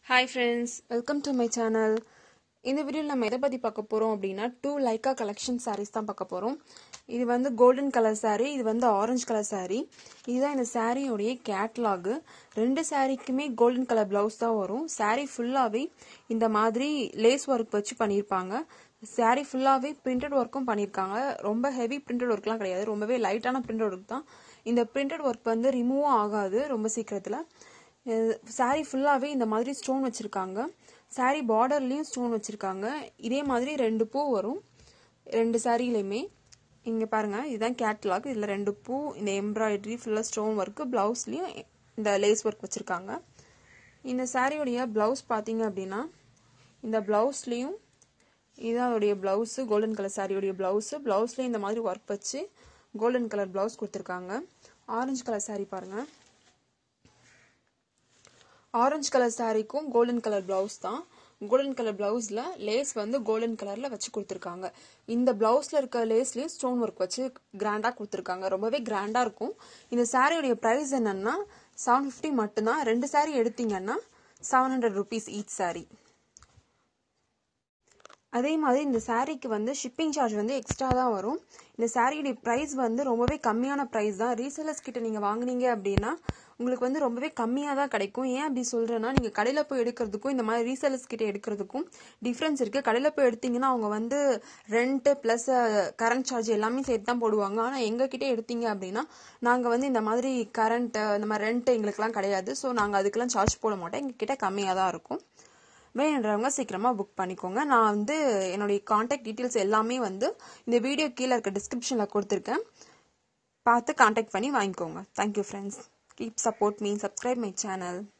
hi friends welcome to my channel இந்த வீடியோவில் நம்ம எதை பற்றி பார்க்க போகிறோம் அப்படின்னா டூ லைக்கா கலெக்ஷன் sarees தான் பார்க்க போகிறோம் இது வந்து கோல்டன் கலர் saree இது வந்து ஆரஞ்சு கலர் saree இதுதான் இந்த சாரியோடைய கேட்லாகு ரெண்டு சாரீக்குமே கோல்டன் கலர் ப்ளவுஸ் தான் வரும் saree ஃபுல்லாகவே இந்த மாதிரி லேஸ் ஒர்க் வச்சு பண்ணியிருப்பாங்க saree ஃபுல்லாகவே பிரிண்டட் ஒர்க்கும் பண்ணியிருக்காங்க ரொம்ப ஹெவி பிரிண்டட் ஒர்க்லாம் கிடையாது ரொம்பவே லைட்டான பிரிண்டட் ஒர்க் தான் இந்த பிரிண்டட் ஒர்க் வந்து ரிமூவும் ஆகாது ரொம்ப சீக்கிரத்தில் சாரீ ஃபுல்லாகவே இந்த மாதிரி ஸ்டோன் வச்சுருக்காங்க சாரீ பார்டர்லேயும் ஸ்டோன் வச்சுருக்காங்க இதே மாதிரி ரெண்டு பூ வரும் ரெண்டு சாரீலையுமே இங்கே பாருங்கள் இதுதான் கேட்லாக் இதில் ரெண்டு பூ இந்த எம்ப்ராய்டரி ஃபுல்லாக ஸ்டோன் ஒர்க்கு ப்ளவுஸ்லேயும் இந்த லேஸ் ஒர்க் வச்சுருக்காங்க இந்த சாரியோடைய ப்ளவுஸ் பார்த்தீங்க அப்படின்னா இந்த ப்ளவுஸ்லேயும் இதுதான் அதோடைய ப்ளவுஸு கோல்டன் கலர் சாரியோடைய ப்ளவுஸு ப்ளவுஸ்லேயும் இந்த மாதிரி ஒர்க் வச்சு கோல்டன் கலர் ப்ளவுஸ் கொடுத்துருக்காங்க ஆரஞ்சு கலர் சாரீ பாருங்கள் ஆரஞ்சு கலர் சாரீக்கும் கோல்டன் கலர் ப்ளவுஸ் தான் கோல்டன் கலர் ப்ளவுஸில் லேஸ் வந்து கோல்டன் கலரில் வச்சு கொடுத்துருக்காங்க இந்த ப்ளவுஸில் இருக்க லேஸ்லேயும் ஸ்டோன் ஒர்க் வச்சு கிராண்டாக கொடுத்துருக்காங்க ரொம்பவே கிராண்டாக இருக்கும் இந்த சாரியோடைய ப்ரைஸ் என்னன்னா செவன் ஃபிஃப்டி மட்டும்தான் ரெண்டு சாரீ எடுத்தீங்கன்னா seven hundred rupees each sari அதே மாதிரி இந்த சாரீக்கு வந்து ஷிப்பிங் சார்ஜ் வந்து எக்ஸ்ட்ரா தான் வரும் இந்த சாரியுடைய ப்ரைஸ் வந்து ரொம்பவே கம்மியான ப்ரைஸ் தான் ரீசேலர்ஸ் கிட்ட நீங்கள் வாங்குனீங்க அப்படின்னா உங்களுக்கு வந்து ரொம்பவே கம்மியாக தான் கிடைக்கும் ஏன் அப்படி சொல்கிறேன்னா நீங்கள் கடையில் போய் எடுக்கிறதுக்கும் இந்த மாதிரி ரீசேலர்ஸ் கிட்ட எடுக்கிறதுக்கும் டிஃப்ரென்ஸ் இருக்குது கடையில் போய் எடுத்தீங்கன்னா அவங்க வந்து ரெண்ட்டு ப்ளஸ் கரண்ட் சார்ஜ் எல்லாமே சேர்த்து தான் போடுவாங்க ஆனால் எங்ககிட்ட எடுத்தீங்க அப்படின்னா நாங்கள் வந்து இந்த மாதிரி கரண்ட் இந்த மாதிரி ரெண்ட் எங்களுக்குலாம் கிடையாது ஸோ நாங்கள் அதுக்கெல்லாம் சார்ஜ் போட மாட்டோம் எங்ககிட்ட கம்மியாக தான் இருக்கும் வேணுன்றவங்க சீக்கிரமாக புக் பண்ணிக்கோங்க நான் வந்து என்னுடைய காண்டாக்ட் டீட்டெயில்ஸ் எல்லாமே வந்து இந்த வீடியோ கீழே இருக்க டிஸ்கிரிப்ஷனில் கொடுத்துருக்கேன் பார்த்து காண்டாக்ட் பண்ணி வாங்கிக்கோங்க thank you friends keep support me subscribe my channel